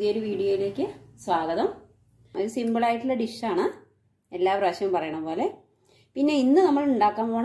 പുതിയൊരു വീഡിയോയിലേക്ക് സ്വാഗതം ഒരു സിമ്പിളായിട്ടുള്ള ഡിഷാണ് എല്ലാ പ്രാവശ്യവും പറയണ പോലെ പിന്നെ ഇന്ന് നമ്മൾ ഉണ്ടാക്കാൻ പോണ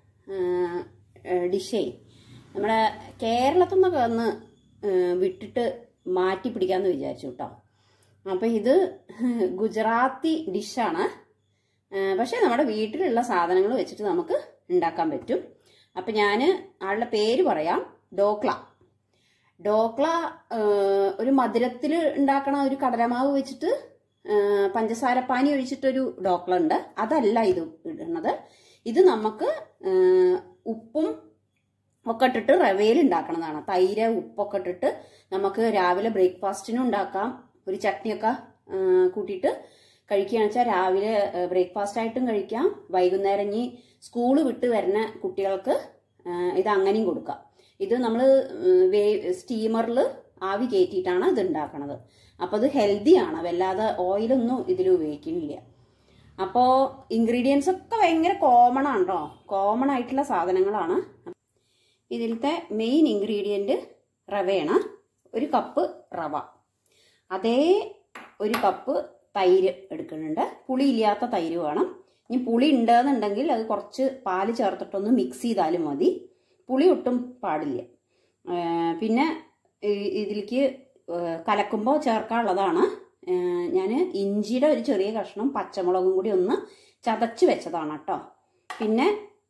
ഡിഷേ നമ്മുടെ കേരളത്തിൽ നിന്നൊക്കെ ഒന്ന് ആ, വിട്ടിട്ട് മാറ്റി പിടിക്കാമെന്ന് വിചാരിച്ചു കേട്ടോ അപ്പം ഇത് ഗുജറാത്തി ഡിഷാണ് പക്ഷേ നമ്മുടെ വീട്ടിലുള്ള സാധനങ്ങൾ വെച്ചിട്ട് നമുക്ക് ഉണ്ടാക്കാൻ പറ്റും അപ്പം ഞാൻ ആളുടെ പേര് പറയാം ഡോക്ല ഡോക്ല ആ, ഒരു മധുരത്തിൽ ഉണ്ടാക്കണ ഒരു കടലമാവ് വെച്ചിട്ട് ആ, പഞ്ചസാരപ്പാനി ഒഴിച്ചിട്ടൊരു ഡോക്ല ഉണ്ട് അതല്ല ഇത് ഇടുന്നത് ഇത് നമുക്ക് ആ, ഉപ്പും ഒക്കെ ഇട്ടിട്ട് റവയിൽ ഉണ്ടാക്കണതാണ് തൈര് ഉപ്പൊക്കെ ഇട്ടിട്ട് നമുക്ക് രാവിലെ ബ്രേക്ക്ഫാസ്റ്റിനും ഉണ്ടാക്കാം ഒരു ചട്നിയൊക്കെ ആ, കൂട്ടിയിട്ട് കഴിക്കുകയാണെന്ന് വെച്ചാൽ രാവിലെ ബ്രേക്ക്ഫാസ്റ്റ് ആയിട്ടും കഴിക്കാം വൈകുന്നേരം ഇനി സ്കൂള് വിട്ട് വരുന്ന കുട്ടികൾക്ക് ആ, ഇത് അങ്ങനെയും കൊടുക്കാം ഇത് നമ്മൾ സ്റ്റീമറിൽ ആവി കയറ്റിയിട്ടാണ് ഇത് ഉണ്ടാക്കണത് അപ്പോൾ ഇത് ഹെൽത്തിയാണ് വല്ലാതെ ഓയിലൊന്നും ഇതിൽ ഉപയോഗിക്കുന്നില്ല അപ്പോൾ ഇൻഗ്രീഡിയൻസ് ഒക്കെ ഭയങ്കര കോമൺ ആണ് കേട്ടോ കോമൺ ആയിട്ടുള്ള സാധനങ്ങളാണ് ഇതിലത്തെ മെയിൻ ഇൻഗ്രീഡിയൻറ്റ് റവയാണ് ഒരു കപ്പ് റവ അതേ ഒരു കപ്പ് തൈര് എടുക്കുന്നുണ്ട് പുളി ഇല്ലാത്ത തൈര് വേണം ഇനി പുളി ഉണ്ടെന്നുണ്ടെങ്കിൽ അത് കുറച്ച് പാല് ചേർത്തിട്ടൊന്ന് മിക്സ് ചെയ്താലും മതി പുളി ഒട്ടും പാടില്ല ആ, പിന്നെ ഈ- ഇതിലേക്ക് കലക്കുമ്പോൾ ചേർക്കാനുള്ളതാണ് ഞാൻ ഇഞ്ചിയുടെ ഒരു ചെറിയ കഷ്ണം പച്ചമുളകും കൂടി ഒന്ന് ചതച്ച് വെച്ചതാണ് കേട്ടോ പിന്നെ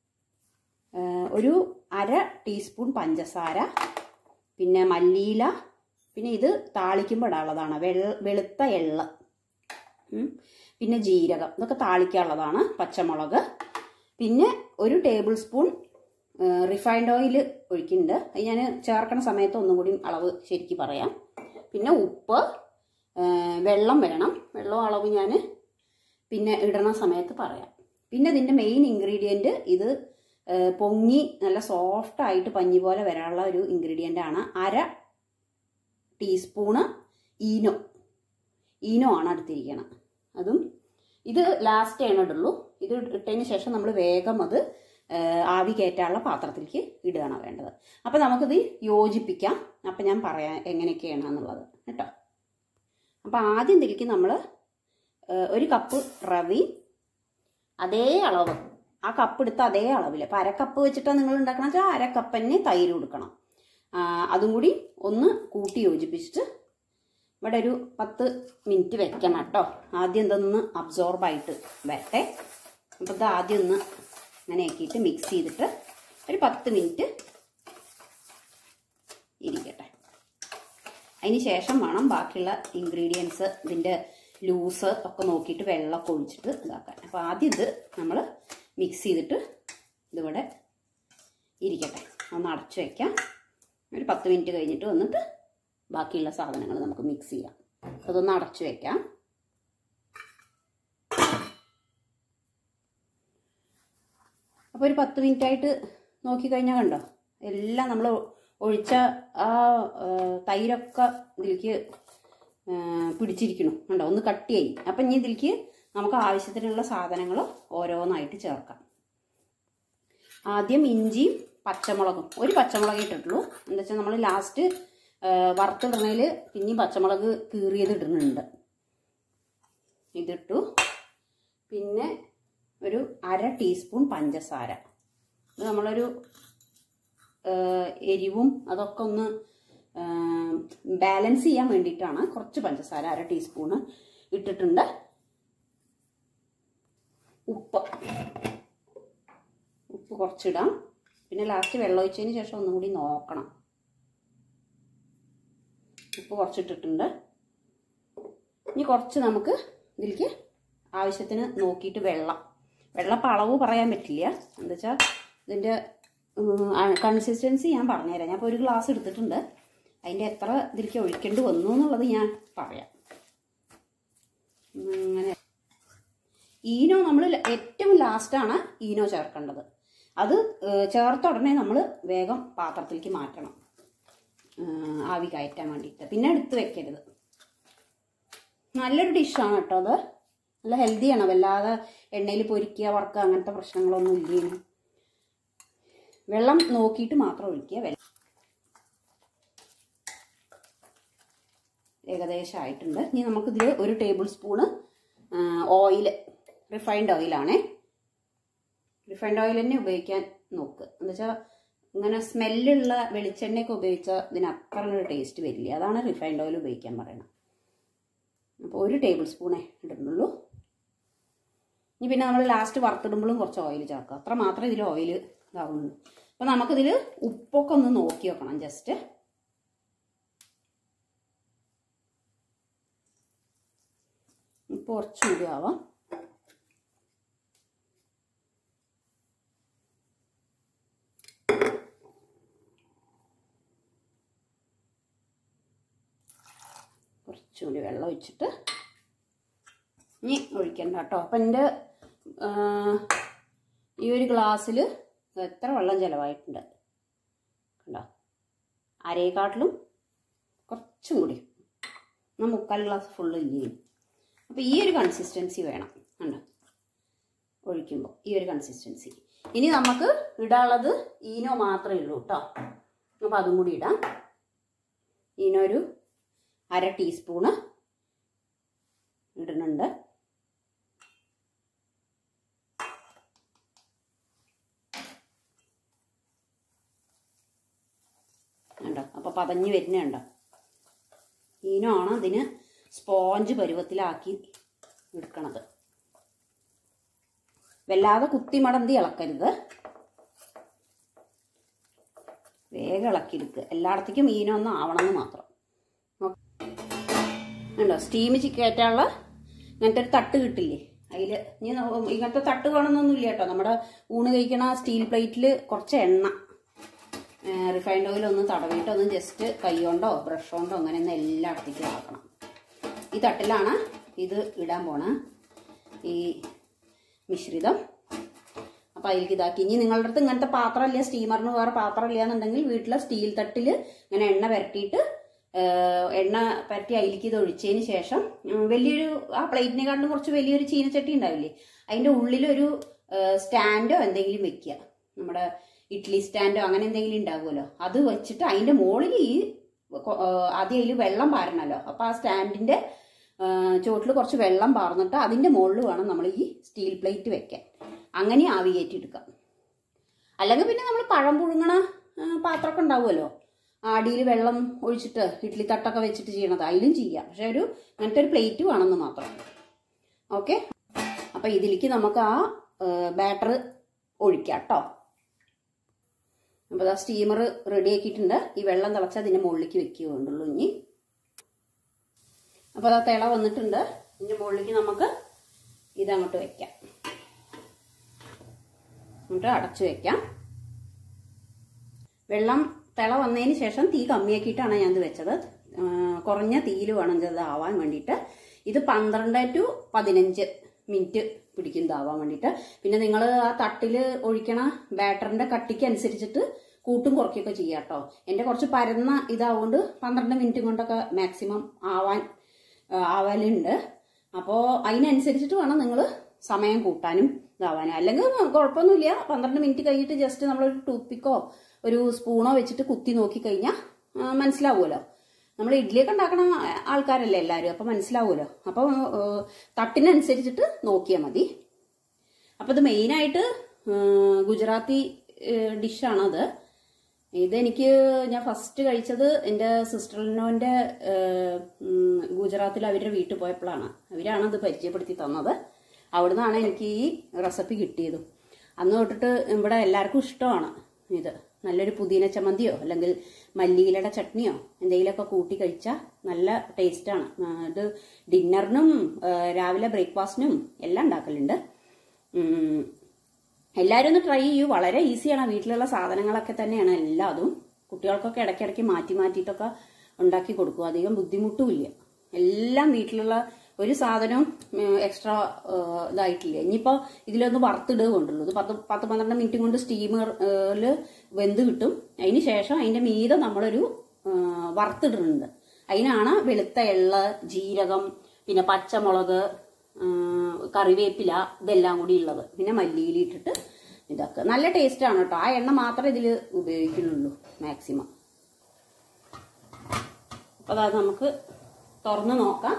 ആ, ഒരു അര ടീസ്പൂൺ പഞ്ചസാര പിന്നെ മല്ലിയില പിന്നെ ഇത് താളിക്കുമ്പോൾ ഇടാനുള്ളതാണ് വെള്ള വെളുത്ത എള്ള ഉം. പിന്നെ ജീരകം ഇതൊക്കെ താളിക്കാനുള്ളതാണ് പച്ചമുളക് പിന്നെ ഒരു ടേബിൾ സ്പൂൺ റിഫൈൻഡ് ഓയിൽ ഒഴിക്കുന്നുണ്ട് അത് ഞാൻ ചേർക്കണ സമയത്ത് ഒന്നും കൂടി അളവ് ശരിക്ക് പറയാം പിന്നെ ഉപ്പ് ആ, വെള്ളം വേണം വെള്ളം അളവ് ഞാൻ പിന്നെ ഇടണ സമയത്ത് പറയാം പിന്നെ ഇതിൻ്റെ മെയിൻ ഇൻഗ്രീഡിയൻറ്റ് ഇത് ആ, പൊങ്ങി നല്ല സോഫ്റ്റ് ആയിട്ട് പഞ്ഞി പോലെ വരാനുള്ള ഒരു ഇൻഗ്രീഡിയൻ്റ് ആണ് അര ടീസ്പൂണ് ഈനോ ഈനോ ആണ് എടുത്തിരിക്കണം അതും ഇത് ലാസ്റ്റ് ആണ് ഇടുള്ളൂ ഇത് ഇട്ടതിന് ശേഷം നമ്മൾ വേഗം അത് ആ, ആവി കയറ്റാനുള്ള പാത്രത്തിലേക്ക് ഇടുകയാണ് വേണ്ടത് അപ്പം നമുക്കിത് യോജിപ്പിക്കാം അപ്പം ഞാൻ പറയാം എങ്ങനെയൊക്കെയാണ് എന്നുള്ളത് കേട്ടോ അപ്പം ആദ്യം ഇതിലേക്ക് നമ്മൾ ഒരു കപ്പ് റവി അതേ അളവ് ആ കപ്പ് എടുത്ത അതേ അളവിൽ അപ്പം അരക്കപ്പ് വെച്ചിട്ടാണ് നിങ്ങൾ ഉണ്ടാക്കണം വെച്ചാൽ അരക്കപ്പ് തന്നെ തൈര് കൊടുക്കണം ആ, അതും കൂടി ഒന്ന് കൂട്ടി യോജിപ്പിച്ചിട്ട് ഇവിടെ ഒരു പത്ത് മിനിറ്റ് വെക്കണം കേട്ടോ ആദ്യം ഇതൊന്ന് അബ്സോർബായിട്ട് വരട്ടെ അപ്പോൾ ഇത് ആദ്യം ഒന്ന് ഇങ്ങനെ ആക്കിയിട്ട് മിക്സ് ചെയ്തിട്ട് ഒരു പത്ത് മിനിറ്റ് ഇരിക്കട്ടെ അതിന് ശേഷം വേണം ബാക്കിയുള്ള ഇൻഗ്രീഡിയൻസ് ഇതിൻ്റെ ലൂസ് ഒക്കെ നോക്കിയിട്ട് വെള്ളമൊക്കെ ഒഴിച്ചിട്ട് ഇതാക്കാൻ അപ്പോൾ ആദ്യം ഇത് നമ്മൾ മിക്സ് ചെയ്തിട്ട് ഇതിവിടെ ഇരിക്കട്ടെ ഒന്ന് അടച്ചു വയ്ക്കാം ഒരു പത്ത് മിനിറ്റ് കഴിഞ്ഞിട്ട് വന്നിട്ട് ബാക്കിയുള്ള സാധനങ്ങൾ നമുക്ക് മിക്സ് ചെയ്യാം അതൊന്ന് അടച്ചു വയ്ക്കാം അപ്പോൾ ഒരു പത്ത് മിനിറ്റ് ആയിട്ട് നോക്കിക്കഴിഞ്ഞാൽ കണ്ടോ എല്ലാം നമ്മൾ ഒഴിച്ച ആ ആ, തൈരൊക്കെ ഇതിലേക്ക് ആ, പിടിച്ചിരിക്കണം കണ്ടോ ഒന്ന് കട്ടിയായി അപ്പം ഇനി ഇതിലേക്ക് നമുക്ക് ആവശ്യത്തിനുള്ള സാധനങ്ങൾ ഓരോന്നായിട്ട് ചേർക്കാം ആദ്യം ഇഞ്ചിയും പച്ചമുളകും ഒരു പച്ചമുളക് ഇട്ടിട്ടുള്ളൂ എന്താ വെച്ചാൽ നമ്മൾ ലാസ്റ്റ് വറുത്തിടുന്നതിൽ പിന്നെയും പച്ചമുളക് കീറിയത് ഇടുന്നുണ്ട് ഇതിട്ടു പിന്നെ ഒരു അര ടീസ്പൂൺ പഞ്ചസാര ഇത് നമ്മളൊരു ആ, എരിവും അതൊക്കെ ഒന്ന് ബാലൻസ് ചെയ്യാൻ വേണ്ടിയിട്ടാണ് കുറച്ച് പഞ്ചസാര അര ടീസ്പൂണ് ഇട്ടിട്ടുണ്ട് ഉപ്പ് ഉപ്പ് കുറച്ചിടാം പിന്നെ ലാസ്റ്റ് വെള്ളം ഒഴിച്ചതിന് ശേഷം ഒന്നും കൂടി നോക്കണം ഉപ്പ് കുറച്ചിട്ടിട്ടുണ്ട് ഇനി കുറച്ച് നമുക്ക് ഇതിലേക്ക് ആവശ്യത്തിന് നോക്കിയിട്ട് വെള്ളം വെള്ളപ്പം അളവ് പറയാൻ പറ്റില്ല എന്താ വെച്ചാൽ ഇതിൻ്റെ കൺസിസ്റ്റൻസി ഞാൻ പറഞ്ഞുതരാം ഞാൻ ഇപ്പോൾ ഒരു ഗ്ലാസ് എടുത്തിട്ടുണ്ട് അതിൻ്റെ എത്ര ഇതിലേക്ക് ഒഴിക്കേണ്ടി വന്നു എന്നുള്ളത് ഞാൻ പറയാം അങ്ങനെ ഈനോ നമ്മൾ ഏറ്റവും ലാസ്റ്റാണ് ഈനോ ചേർക്കേണ്ടത് അത് ഏഹ്, ചേർത്ത ഉടനെ നമ്മൾ വേഗം പാത്രത്തിലേക്ക് മാറ്റണം ഏഹ്, ആവി കയറ്റാൻ വേണ്ടിയിട്ട് പിന്നെ എടുത്ത് വെക്കരുത് നല്ലൊരു ഡിഷാണ് കേട്ടോ അത് നല്ല ഹെൽത്തിയാണ് വല്ലാതെ എണ്ണയിൽ പൊരിക്കുക വറുക്കുക അങ്ങനത്തെ പ്രശ്നങ്ങളൊന്നും ഇല്ലേനും വെള്ളം നോക്കിയിട്ട് മാത്രം ഒഴിക്കുക വെള്ളം ഏകദേശം ആയിട്ടുണ്ട് ഇനി നമുക്കിതിൽ ഒരു ടേബിൾ സ്പൂണ് ഓയിൽ റിഫൈൻഡ് ഓയിലാണേ റിഫൈൻഡ് ഓയിൽ തന്നെ ഉപയോഗിക്കാൻ നോക്ക് എന്ന് വെച്ചാൽ ഇങ്ങനെ സ്മെല്ലുള്ള വെളിച്ചെണ്ണയൊക്കെ ഉപയോഗിച്ചാൽ ഇതിന് അത്ര ഒരു ടേസ്റ്റ് വരില്ല അതാണ് റിഫൈൻഡ് ഓയിൽ ഉപയോഗിക്കാൻ പറയുന്നത് അപ്പോൾ ഒരു ടേബിൾ സ്പൂണേ ഇടുന്നുള്ളൂ ഇനി പിന്നെ നമ്മൾ ലാസ്റ്റ് വറുത്തിടുമ്പോഴും കുറച്ച് ഓയിൽ ചേർക്കുക അത്ര മാത്രമേ ഇതിൽ ഓയിൽ ഇതാവുന്നുള്ളൂ അപ്പോൾ നമുക്കിതിൽ ഉപ്പൊക്കെ ഒന്ന് നോക്കി വെക്കണം ജസ്റ്റ് ഉപ്പ് കുറച്ചുകൂടി ആവാം കുറച്ചുകൂടി വെള്ളം ഒഴിച്ചിട്ട് ഇനി ഒഴിക്കണ്ട കേട്ടോ അപ്പം എൻ്റെ ഈ ഒരു ഗ്ലാസ്സിൽ എത്ര വെള്ളം ചിലവായിട്ടുണ്ട് കണ്ടോ അരയേക്കാട്ടിലും കുറച്ചും കൂടി എന്നാൽ മുക്കാൽ ഗ്ലാസ് ഫുള്ള് ഇല്ലേ അപ്പോൾ ഈ ഒരു കൺസിസ്റ്റൻസി വേണം കണ്ടോ ഒഴിക്കുമ്പോൾ ഈ ഒരു കൺസിസ്റ്റൻസി ഇനി നമുക്ക് ഇടാനുള്ളത് ഈനോ മാത്രമേ ഉള്ളൂ കേട്ടോ അപ്പോൾ അതും കൂടി ഇടാം ഈനോ ഒരു അര ടീസ്പൂണ് ഇടുന്നുണ്ട് ഉണ്ടോ അപ്പോൾ പതഞ്ഞ് വരുന്നുണ്ടോ ഈനോ ആണ് അതിന് സ്പോഞ്ച് പരുവത്തിലാക്കി എടുക്കണത് വല്ലാതെ കുത്തി മടന്തി ഇളക്കരുത് വേഗം ഇളക്കിയെടുക്കുക എല്ലായിടത്തേക്കും മീനൊന്നും ആവണമെന്ന് മാത്രം ഉണ്ടോ സ്റ്റീം കയറ്റാനുള്ള ഇങ്ങനത്തെ ഒരു തട്ട് കിട്ടില്ലേ അതിൽ ഇനി ന- ഇങ്ങനത്തെ തട്ട് വേണമെന്നൊന്നുമില്ല കേട്ടോ നമ്മുടെ ഊണ് കഴിക്കണ സ്റ്റീൽ പ്ലേറ്റിൽ കുറച്ച് എണ്ണ റിഫൈൻഡ് ഓയിൽ ഒന്ന് തടവിയിട്ട് ഒന്ന് ജസ്റ്റ് കൈ കൊണ്ടോ ബ്രഷ് കൊണ്ടോ അങ്ങനെ ഒന്ന് എല്ലായിടത്തേക്കും ആക്കണം ഈ തട്ടിലാണ് ഇത് ഇടാൻ പോണ ഈ മിശ്രിതം അപ്പം അതിലേക്ക് ഇതാക്കി ഇനി നിങ്ങളുടെ അടുത്ത് ഇങ്ങനത്തെ പാത്രമില്ല സ്റ്റീമറിന് വേറെ പാത്രമില്ല എന്നുണ്ടെങ്കിൽ വീട്ടിലെ സ്റ്റീൽ തട്ടിൽ ഇങ്ങനെ എണ്ണ പുരട്ടിയിട്ട് ഏഹ്, എണ്ണ പരട്ടി അതിലേക്ക് ഇത് ഒഴിച്ചതിന് ശേഷം ഉം, വലിയൊരു ആ പ്ലേറ്റിനെക്കാട്ടിലും കുറച്ച് വലിയൊരു ചീനച്ചട്ടി ഉണ്ടാവില്ലേ അതിൻ്റെ ഉള്ളിലൊരു ഏഹ്, സ്റ്റാൻഡോ എന്തെങ്കിലും വെക്കുക നമ്മുടെ ഇഡ്ഡലി സ്റ്റാൻഡോ അങ്ങനെ എന്തെങ്കിലും ഉണ്ടാകുമല്ലോ അത് വെച്ചിട്ട് അതിൻ്റെ മുകളിൽ ഈ കൊ- ഏഹ്, ആദ്യം അതിൽ വെള്ളം പാരണല്ലോ അപ്പോൾ ആ സ്റ്റാൻഡിൻ്റെ ചുവട്ടിൽ കുറച്ച് വെള്ളം പാർന്നിട്ട് അതിൻ്റെ മുകളിൽ വേണം നമ്മൾ ഈ സ്റ്റീൽ പ്ലേറ്റ് വെക്കാൻ അങ്ങനെ ആവി കയറ്റി എടുക്കാം അല്ലെങ്കിൽ പിന്നെ നമ്മൾ പഴം പുഴുങ്ങണ ആ, പാത്രമൊക്കെ ഉണ്ടാവുമല്ലോ അടിയിൽ വെള്ളം ഒഴിച്ചിട്ട് ഇഡ്ഡലി തട്ടൊക്കെ വെച്ചിട്ട് ചെയ്യണത് അതിലും ചെയ്യാം പക്ഷെ ഒരു അങ്ങനത്തെ ഒരു പ്ലേറ്റ് വേണമെന്ന് മാത്രം ഓക്കെ അപ്പം ഇതിലേക്ക് നമുക്ക് ആ ബാറ്റർ ഒഴിക്കാം കേട്ടോ അപ്പോൾ ആ സ്റ്റീമർ റെഡി ആക്കിയിട്ടുണ്ട് ഈ വെള്ളം തിളച്ച് അതിൻ്റെ മുകളിലേക്ക് വെക്കുക വേണ്ടുള്ളൂ ഇനി അപ്പോൾ അത് തിള വന്നിട്ടുണ്ട് ഇതിൻ്റെ മുകളിലേക്ക് നമുക്ക് ഇതങ്ങോട്ട് വെക്കാം എന്നിട്ട് അടച്ചു വെക്കാം വെള്ളം തിള വന്നതിന് ശേഷം തീ കമ്മിയാക്കിയിട്ടാണ് ഞാൻ ഇത് വെച്ചത് ആ, കുറഞ്ഞ തീയിൽ വേണം ഇത് ആവാൻ വേണ്ടിയിട്ട് ഇത് പന്ത്രണ്ട് ടു പതിനഞ്ച് മിനിറ്റ് പിടിക്കും ഇതാവാൻ വേണ്ടിയിട്ട് പിന്നെ നിങ്ങൾ ആ തട്ടിൽ ഒഴിക്കണ ബാറ്ററിന്റെ കട്ടിക്ക് അനുസരിച്ചിട്ട് കൂട്ടും കുറയ്ക്കുകയൊക്കെ ചെയ്യാം കേട്ടോ എൻ്റെ കുറച്ച് പരന്ന ഇതാവുകൊണ്ട് പന്ത്രണ്ട് മിനിറ്റ് കൊണ്ടൊക്കെ മാക്സിമം ആവാൻ ആ, ആവലുണ്ട് അപ്പോൾ അതിനനുസരിച്ചിട്ട് വേണം നിങ്ങൾ സമയം കൂട്ടാനും ഇതാവാനും അല്ലെങ്കിൽ കുഴപ്പമൊന്നുമില്ല പന്ത്രണ്ട് മിനിറ്റ് കഴിഞ്ഞിട്ട് ജസ്റ്റ് നമ്മളൊരു ടൂത്ത് പിക്കോ ഒരു സ്പൂണോ വെച്ചിട്ട് കുത്തി നോക്കി കഴിഞ്ഞാൽ മനസ്സിലാവുമല്ലോ നമ്മൾ ഇഡ്ഡലിയൊക്കെ ഉണ്ടാക്കണ ആൾക്കാരല്ലേ എല്ലാവരും അപ്പം മനസ്സിലാവുമല്ലോ അപ്പോൾ തട്ടിനനുസരിച്ചിട്ട് നോക്കിയാൽ മതി അപ്പോൾ ഇത് മെയിനായിട്ട് ഗുജറാത്തി ഡിഷാണത് ഇതെനിക്ക് ഞാൻ ഫസ്റ്റ് കഴിച്ചത് എൻ്റെ സിസ്റ്ററിനോൻ്റെ ഗുജറാത്തിൽ അവരുടെ വീട്ടിൽ പോയപ്പോഴാണ് അവരാണ് ഇത് പരിചയപ്പെടുത്തി തന്നത് അവിടുന്നാണ് എനിക്ക് ഈ റെസിപ്പി കിട്ടിയതും അന്ന് തൊട്ടിട്ട് ഇവിടെ എല്ലാവർക്കും ഇഷ്ടമാണ് ഇത് നല്ലൊരു പുതിന ചമ്മന്തിയോ അല്ലെങ്കിൽ മല്ലിയിലയുടെ ചട്നിയോ എന്തെങ്കിലുമൊക്കെ കൂട്ടി കഴിച്ചാൽ നല്ല ടേസ്റ്റാണ് ഇത് ഡിന്നറിനും രാവിലെ ബ്രേക്ക്ഫാസ്റ്റിനും എല്ലാം ഉണ്ടാക്കലുണ്ട് ഉം. എല്ലാവരും ഒന്ന് ട്രൈ ചെയ്യൂ വളരെ ഈസിയാണ് വീട്ടിലുള്ള സാധനങ്ങളൊക്കെ തന്നെയാണ് എല്ലാതും കുട്ടികൾക്കൊക്കെ ഇടയ്ക്കിടയ്ക്ക് മാറ്റി മാറ്റിയിട്ടൊക്കെ ഉണ്ടാക്കി കൊടുക്കും അധികം ബുദ്ധിമുട്ടുമില്ല എല്ലാം വീട്ടിലുള്ള ഒരു സാധനവും എക്സ്ട്രാ ഇതായിട്ടില്ല ഇനിയിപ്പോൾ ഇതിലൊന്ന് വറുത്തിടുക കൊണ്ടുള്ളൂ ഇത് പത്ത് പത്ത് പന്ത്രണ്ട് മിനിറ്റ് കൊണ്ട് സ്റ്റീമറിൽ വെന്ത് കിട്ടും അതിന് ശേഷം അതിൻ്റെ മീതെ നമ്മളൊരു ആ, വറുത്തിടുന്നുണ്ട് അതിനാണ് വെളുത്ത എള്ള ജീരകം പിന്നെ പച്ചമുളക് ആ, കറിവേപ്പില ഇതെല്ലാം കൂടി ഉള്ളത് പിന്നെ മല്ലിയില ഇട്ടിട്ട് ഇതൊക്കെ നല്ല ടേസ്റ്റ് ആണ് കേട്ടോ ആ എണ്ണ മാത്രമേ ഇതിൽ ഉപയോഗിക്കുന്നുള്ളൂ മാക്സിമം അപ്പോൾ അതായത് നമുക്ക് തുറന്ന് നോക്കാം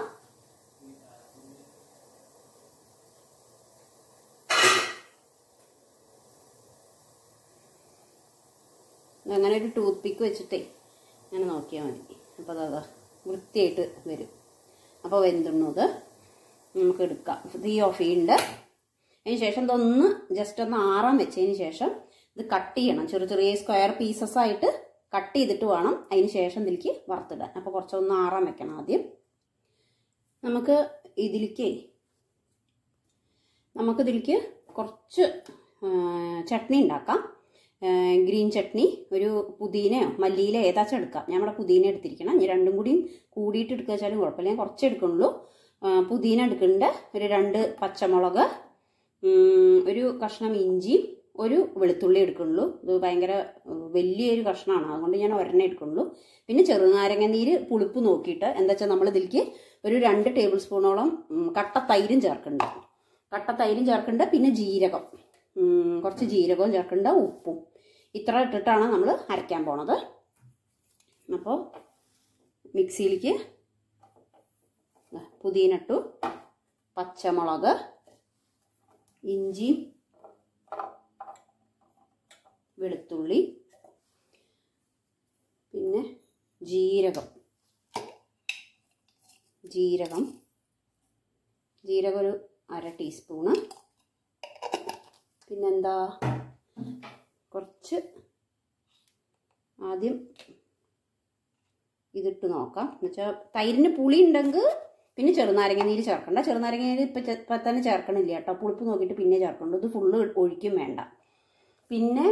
അങ്ങനെ ഒരു ടൂത്ത് പിക്ക് വെച്ചിട്ടേ അങ്ങനെ നോക്കിയാൽ മതി അപ്പോൾ അതാ വൃത്തിയായിട്ട് വരും അപ്പോൾ വെന്തുണ്ണത് നമുക്ക് എടുക്കാം തീ ഓഫ് ചെയ്യുന്നുണ്ട് അതിന് ശേഷം ഇതൊന്ന് ജസ്റ്റ് ഒന്ന് ആറാൻ വെച്ചതിന് ശേഷം ഇത് കട്ട് ചെയ്യണം ചെറിയ ചെറിയ സ്ക്വയർ പീസസ് ആയിട്ട് കട്ട് ചെയ്തിട്ട് വേണം അതിന് ശേഷം ഇതിലേക്ക് വറുത്തിടാൻ അപ്പോൾ കുറച്ചൊന്ന് ആറാൻ വെക്കണം ആദ്യം നമുക്ക് ഇതിലേക്ക് നമുക്ക് ഇതിലേക്ക് കുറച്ച് ആ, ചട്നി ഉണ്ടാക്കാം ആ, ഗ്രീൻ ചട്നി ഒരു പുതിനയോ മല്ലിയില ഏതാച്ചും എടുക്കാം ഞാൻ ഇവിടെ പുതിന എടുത്തിരിക്കണം ഇനി രണ്ടും കൂടിയും കൂടിയിട്ട് എടുക്കുക വെച്ചാലും കുഴപ്പമില്ല ഞാൻ കുറച്ച് എടുക്കുന്നുള്ളൂ ആ, പുതിന എടുക്കുന്നുണ്ട് ഒരു രണ്ട് പച്ചമുളക് ഉം, ഒരു കഷ്ണം ഇഞ്ചി ഒരു വെളുത്തുള്ളി എടുക്കുന്നുള്ളൂ ഇത് ഭയങ്കര ഉം, വലിയൊരു കഷ്ണമാണ് അതുകൊണ്ട് ഞാൻ ഒരെണ്ണം എടുക്കുന്നുള്ളൂ പിന്നെ ചെറുനാരങ്ങ നീര് പുളിപ്പ് നോക്കിയിട്ട് എന്താ വെച്ചാൽ നമ്മൾ ഇതിലേക്ക് ഒരു രണ്ട് ടേബിൾ സ്പൂണോളം ഉം, കട്ട തൈരും ചേർക്കുന്നുണ്ട് കട്ട തൈരും ചേർക്കുന്നുണ്ട് പിന്നെ ജീരകം ഉം, കുറച്ച് ജീരകവും ചേർക്കുന്നുണ്ട് ഉപ്പും ഇത്ര ഇട്ടിട്ടാണ് നമ്മൾ അരയ്ക്കാൻ പോണത് അപ്പോൾ മിക്സിയിലേക്ക് ദാ പുതിന ഇട്ടു പച്ചമുളക് ഇഞ്ചി വെളുത്തുള്ളി പിന്നെ ജീരകം ജീരകം ജീരകം ഒരു അര ടീസ്പൂണ് പിന്നെന്താ കുറച്ച് ആദ്യം ഇതിട്ട് നോക്കാം എന്നുവെച്ചാൽ തൈരിന് പുളി ഉണ്ടെങ്കിൽ പിന്നെ ചെറുനാരങ്ങ നീര് ചേർക്കണ്ട ചെറുനാരങ്ങ നീര് ഇപ്പം ഇപ്പം തന്നെ ചേർക്കണില്ല കേട്ടോ പുളിപ്പ് നോക്കിയിട്ട് പിന്നെ ചേർക്കണ്ട ഇത് ഫുള്ള് ഒഴിക്കും വേണ്ട പിന്നെ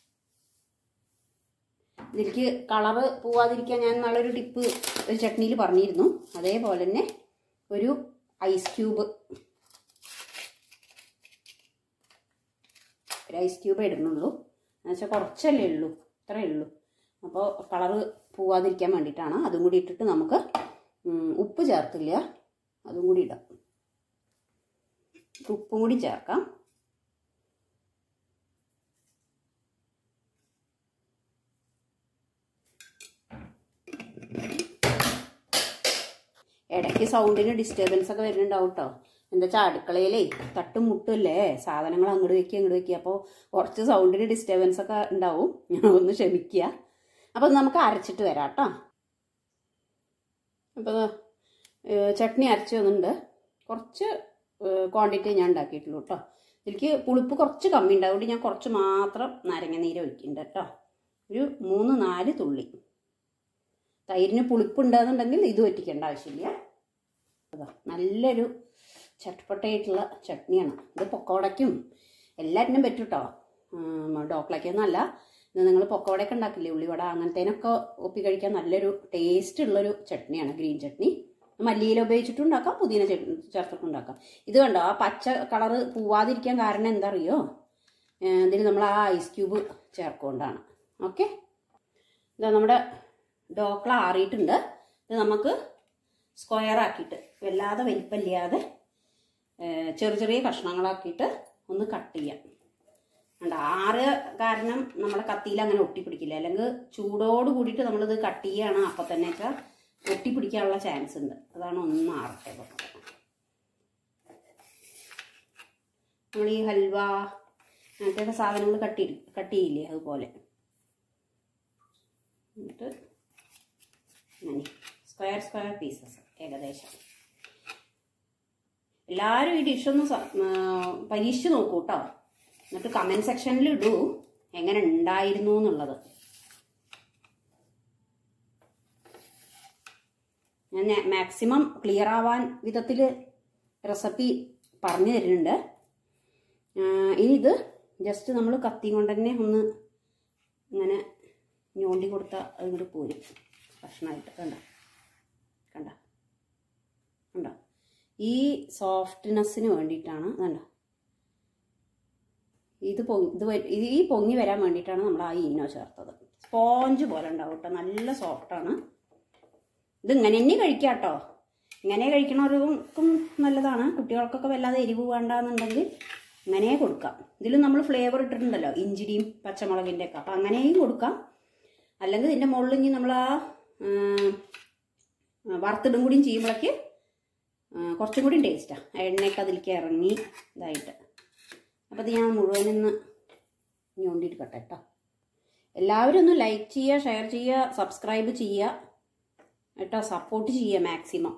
ഇതിലേക്ക് കളറ് പോവാതിരിക്കാൻ ഞാൻ നാളൊരു ടിപ്പ് ഒരു ചട്നിയിൽ പറഞ്ഞിരുന്നു അതേപോലെ തന്നെ ഒരു ഐസ് ക്യൂബ് ഒരു ഐസ് ക്യൂബ് ഇടുന്നുള്ളൂ എന്നുവെച്ചാൽ കുറച്ചല്ലേ ഉള്ളൂ ഇത്രയേ ഉള്ളൂ അപ്പോൾ കളറ് പോവാതിരിക്കാൻ വേണ്ടിയിട്ടാണ് അതും കൂടി ഇട്ടിട്ട് നമുക്ക് ഉം, ഉപ്പ് ചേർത്തില്ല അതും കൂടി ഇടാം ഉപ്പും കൂടി ചേർക്കാം ഇടയ്ക്ക് സൗണ്ടിന് ഡിസ്റ്റർബൻസ് ഒക്കെ വരുന്നുണ്ടാവും കേട്ടോ എന്താ വെച്ചാൽ അടുക്കളയിലേ തട്ടും മുട്ടല്ലേ സാധനങ്ങൾ അങ്ങോട്ട് വെക്കുക അങ്ങോട്ട് വെക്കുക അപ്പോൾ കുറച്ച് സൗണ്ടിന് ഡിസ്റ്റർബൻസ് ഒക്കെ ഉണ്ടാവും ഞാൻ ഒന്ന് ക്ഷമിക്കുക അപ്പോൾ നമുക്ക് അരച്ചിട്ട് വരാം കേട്ടോ അപ്പോൾ ദാ, ഏഹ് ചട്നി അരച്ച് വന്നിട്ടുണ്ട് കുറച്ച് ക്വാണ്ടിറ്റി ഞാൻ ഉണ്ടാക്കിയിട്ടുള്ളൂ കേട്ടോ ഇതിലേക്ക് പുളിപ്പ് കുറച്ച് കമ്മി ഉണ്ട് അതുകൊണ്ട് ഞാൻ കുറച്ച് മാത്രം നാരങ്ങ നീര് ഒഴിക്കുന്നുണ്ട് കേട്ടോ ഒരു മൂന്ന് നാല് തുള്ളി തൈരിന് പുളിപ്പുണ്ടെന്നുണ്ടെങ്കിൽ ഇത് വറ്റിക്കേണ്ട ആവശ്യമില്ല അതാ നല്ലൊരു ചട്ടപ്പട്ടയായിട്ടുള്ള ചട്നിയാണ് ഇത് പൊക്കോടയ്ക്കും എല്ലാറ്റിനും പറ്റും കേട്ടോ ഡോക്കളയ്ക്കൊന്നും അല്ല ഇത് നിങ്ങൾ പൊക്കോടയൊക്കെ ഉണ്ടാക്കില്ലേ ഉള്ളിവട അങ്ങനത്തേനൊക്കെ ഒപ്പി കഴിക്കാൻ നല്ലൊരു ടേസ്റ്റ് ഉള്ളൊരു ചട്നിയാണ് ഗ്രീൻ ചട്നി മല്ലിയില ഉപയോഗിച്ചിട്ടും ഉണ്ടാക്കാം പുതിന ചട്നി ചേർത്തിട്ടും ഉണ്ടാക്കാം ഇത് കണ്ടോ ആ പച്ച കളറ് പോവാതിരിക്കാൻ കാരണം എന്താ അറിയോ ഇതിൽ നമ്മൾ ആ ഐസ് ക്യൂബ് ചേർക്കൊണ്ടാണ് ഓക്കെ ഇതാ നമ്മുടെ ഡോക്കള ആറിയിട്ടുണ്ട് ഇത് നമുക്ക് സ്ക്വയർ ആക്കിയിട്ട് വല്ലാതെ വലിപ്പമില്ലാതെ ഏഹ്, ചെറിയ ചെറിയ കഷ്ണങ്ങളാക്കിയിട്ട് ഒന്ന് കട്ട് ചെയ്യാം ഉണ്ട് ആറ് കാരണം നമ്മളെ കത്തിയിൽ അങ്ങനെ ഒട്ടിപ്പിടിക്കില്ല അല്ലെങ്കിൽ ചൂടോട് കൂടിയിട്ട് നമ്മളിത് കട്ട് ചെയ്യുകയാണ് അപ്പം തന്നെ വെച്ചാൽ ഒട്ടിപ്പിടിക്കാനുള്ള ചാൻസ് ഉണ്ട് അതാണ് ഒന്ന് ആറട്ടെ പറഞ്ഞത് നമ്മൾ ഈ ഹൽവ അങ്ങനത്തെ സാധനങ്ങൾ കട്ട് കട്ട് ചെയ്യില്ലേ അതുപോലെ എന്നിട്ട് അങ്ങനെ സ്ക്വയർ സ്ക്വയർ പീസസ് ഏകദേശം എല്ലാവരും ഈ ഡിഷൊന്ന് പരീക്ഷിച്ച് നോക്കൂ കേട്ടോ എന്നിട്ട് കമൻറ്റ് സെക്ഷനിൽ ഇടൂ എങ്ങനെ ഉണ്ടായിരുന്നു എന്നുള്ളത് ഞാൻ മാക്സിമം ക്ലിയർ ആവാൻ വിധത്തിൽ റെസിപ്പി പറഞ്ഞു തരുന്നുണ്ട് ആ, ഇനി ഇത് ജസ്റ്റ് നമ്മൾ കത്തി കൊണ്ട് തന്നെ ഒന്ന് ഇങ്ങനെ ഞോണ്ടി കൊടുത്താൽ അതിങ്ങോട്ട് പോരും കഷ്ണമായിട്ട് കണ്ട കണ്ട കണ്ട ഈ സോഫ്റ്റ്നെസ്സിന് വേണ്ടിയിട്ടാണ് കണ്ട ഇത് പൊങ്ങി ഇത് വ- ഇത് ഈ പൊങ്ങി വരാൻ വേണ്ടിയിട്ടാണ് നമ്മൾ ആ ഈനോ ചേർത്തത് സ്പോഞ്ച് പോലെ ഉണ്ടാവും കേട്ടോ നല്ല സോഫ്റ്റാണ് ഇത് ഇങ്ങനെ തന്നെ കഴിക്കാം കേട്ടോ ഇങ്ങനെ കഴിക്കണവർക്കും നല്ലതാണ് കുട്ടികൾക്കൊക്കെ വല്ലാതെ എരിവ് വേണ്ടാന്നുണ്ടെങ്കിൽ ഇങ്ങനെ കൊടുക്കാം ഇതിൽ നമ്മൾ ഫ്ലേവർ ഇട്ടിട്ടുണ്ടല്ലോ ഇഞ്ചിരിയും പച്ചമുളകിൻ്റെ ഒക്കെ അപ്പം അങ്ങനെയും കൊടുക്കാം അല്ലെങ്കിൽ ഇതിൻ്റെ മുകളിൽ ഇനി നമ്മൾ ആ ആ, വറുത്തിടും കൂടിയും ചെയ്യുമ്പോഴേക്ക് ആ, കുറച്ചും കൂടിയും ടേസ്റ്റാണ് എണ്ണയൊക്കെ അതിലേക്ക് ഇറങ്ങി ഇതായിട്ട് അപ്പോൾ ഇത് ഞാൻ മുഴുവനൊന്ന് ഞോണ്ടിരിക്കട്ടെ കേട്ടോ എല്ലാവരും ഒന്ന് ലൈക്ക് ചെയ്യുക ഷെയർ ചെയ്യുക സബ്സ്ക്രൈബ് ചെയ്യുക കേട്ടോ സപ്പോർട്ട് ചെയ്യുക മാക്സിമം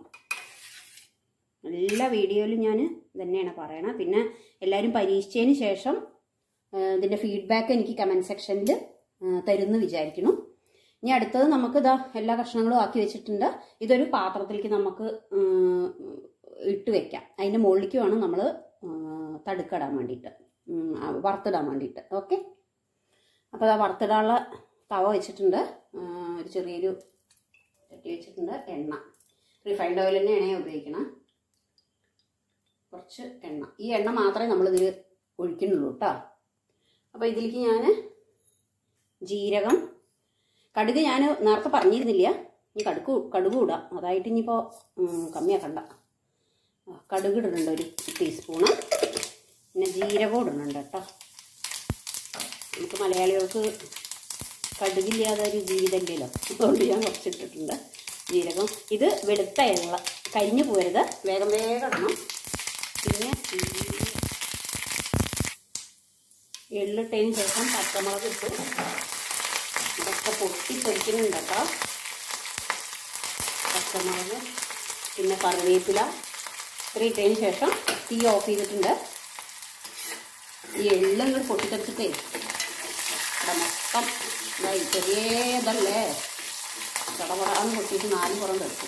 എല്ലാ വീഡിയോയിലും ഞാൻ തന്നെയാണ് പറയണത് പിന്നെ എല്ലാവരും പരീക്ഷിച്ചതിന് ശേഷം ആ, ഇതിൻ്റെ ഫീഡ്ബാക്ക് എനിക്ക് കമൻറ്റ് സെക്ഷനിൽ തരുമെന്ന് വിചാരിക്കുന്നു ഇനി അടുത്തത് നമുക്ക് ഇതാ എല്ലാ കഷ്ണങ്ങളും ആക്കി വെച്ചിട്ടുണ്ട് ഇതൊരു പാത്രത്തിലേക്ക് നമുക്ക് ഉം, ഇട്ട് വെക്കാം അതിൻ്റെ മുകളിലേക്ക് വേണം നമ്മൾ തടുക്കിടാൻ വേണ്ടിയിട്ട് ഉം, ആ, വറുത്തിടാൻ വേണ്ടിയിട്ട് ഓക്കെ അപ്പോൾ അതാ വറുത്തിടാനുള്ള തവ വെച്ചിട്ടുണ്ട് ആ, ഒരു ചെറിയൊരു ചട്ടി വെച്ചിട്ടുണ്ട് എണ്ണ റിഫൈൻഡ് ഓയിൽ തന്നെയാണ് ഞാൻ ഉപയോഗിക്കണം കുറച്ച് എണ്ണ ഈ എണ്ണ മാത്രമേ നമ്മളിതിൽ ഒഴിക്കുന്നുള്ളൂ കേട്ടോ അപ്പോൾ ഇതിലേക്ക് ഞാൻ ജീരകം കടുക് ഞാൻ നേരത്തെ പറഞ്ഞിരുന്നില്ല ഇനി കടുക് കടുക് ഇടാം അതായിട്ട് ഇനിയിപ്പോൾ കമ്മിയാക്കണ്ട ആ, കടുക് ഇടുന്നുണ്ട് ഒരു ടീസ്പൂണ് പിന്നെ ജീരകം ഇടുന്നുണ്ട് കേട്ടോ നമുക്ക് മലയാളികൾക്ക് കടുകില്ലാതെ ഒരു ജീവിതമില്ലല്ലോ അതുകൊണ്ട് ഞാൻ കുറച്ചിട്ടിട്ടുണ്ട് ജീരകം ഇത് വെളുത്ത എള്ള കരിഞ്ഞു പോരുത് വേഗം വേഗം ഇടണം പിന്നെ ഈ എള്ളിട്ടതിന് ശേഷം പച്ചമുളക് ഇട്ടു ഇതൊക്കെ പൊട്ടി പൊരിക്കുന്നുണ്ട് കേട്ടോ പച്ചമുളക് പിന്നെ കറിവേപ്പില ഇത്ര ഇട്ടതിന് ശേഷം തീ ഓഫ് ചെയ്തിട്ടുണ്ട് ഈ എള്ളും കൂടി പൊട്ടിത്തെറിച്ചിട്ടേ ഇവിടെ മൊത്തം ഇതായി ചെറിയ ഇതല്ലേ ചടപടാന്ന് പൊട്ടിയിട്ട് നാല് പുറം തെറിച്ചു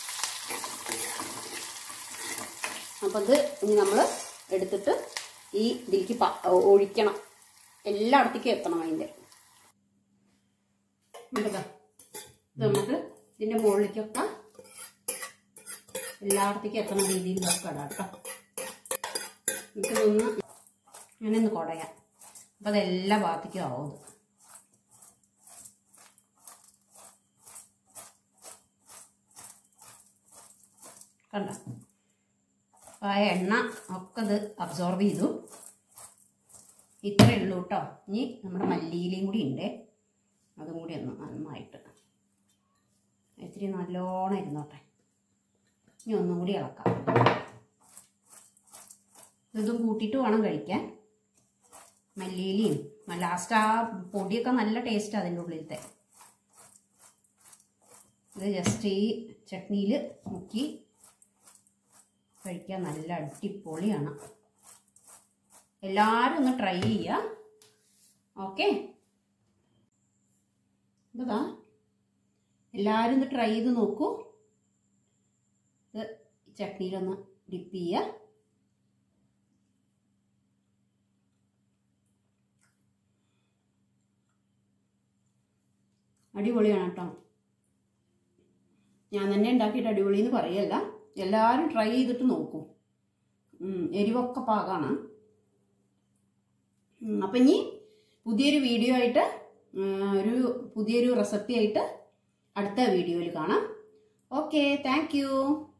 അപ്പം ഇത് ഇനി നമ്മൾ എടുത്തിട്ട് ഈ ഇതിലേക്ക് പ ഒഴിക്കണം എല്ലായിടത്തേക്കും എത്തണം അതിൻ്റെ ഇതാ ഇത് നമുക്ക് ഇതിൻ്റെ മുകളിലേക്കൊക്കെ എല്ലായിടത്തേക്കും എത്തണ രീതിയിൽ ഇതൊക്കെ ഇടാം കേട്ടോ നമുക്കിതൊന്ന് അങ്ങനെ ഒന്ന് കുടയാം അപ്പം അതെല്ലാ ഭാഗത്തേക്കും ആവും ഇത് കണ്ട അപ്പൊ ആ എണ്ണ ഒക്കെ ഇത് അബ്സോർബ് ചെയ്തു ഇത്രയേ ഉള്ളൂ കേട്ടോ ഇനി നമ്മുടെ മല്ലിയിലയും കൂടി ഉണ്ട് അതും കൂടി ഒന്ന് നന്നായിട്ട് ഇത്തിരി നല്ലോണം ഇരുന്നോട്ടെ ഇനി ഒന്നും കൂടി ഇളക്കാം ഇതും കൂട്ടിയിട്ട് വേണം കഴിക്കാൻ മല്ലിയിലയും ലാസ്റ്റ് ആ പൊടിയൊക്കെ നല്ല ടേസ്റ്റ് അതിൻ്റെ ഉള്ളിലത്തെ ഇത് ജസ്റ്റ് ഈ ചട്നിയിൽ മുക്കി കഴിക്കാൻ നല്ല അടിപൊളിയാണ് എല്ലാവരും ഒന്ന് ട്രൈ ചെയ്യുക ഓക്കെ ഇതാ എല്ലാവരും ഇത് ട്രൈ ചെയ്ത് നോക്കൂ ഇത് ചട്നിയിലൊന്ന് ഡിപ്പ് ചെയ്യുക അടിപൊളിയാണ് കേട്ടോ ഞാൻ തന്നെ ഉണ്ടാക്കിയിട്ട് അടിപൊളി എന്ന് പറയല്ല എല്ലാവരും ട്രൈ ചെയ്തിട്ട് നോക്കും ഉം, എരിവൊക്കെ പാകമാണ് അപ്പം ഇനി പുതിയൊരു വീഡിയോ ആയിട്ട് ഉം, ഒരു പുതിയൊരു റെസിപ്പി ആയിട്ട് അടുത്ത വീഡിയോയിൽ കാണാം ഓക്കെ താങ്ക്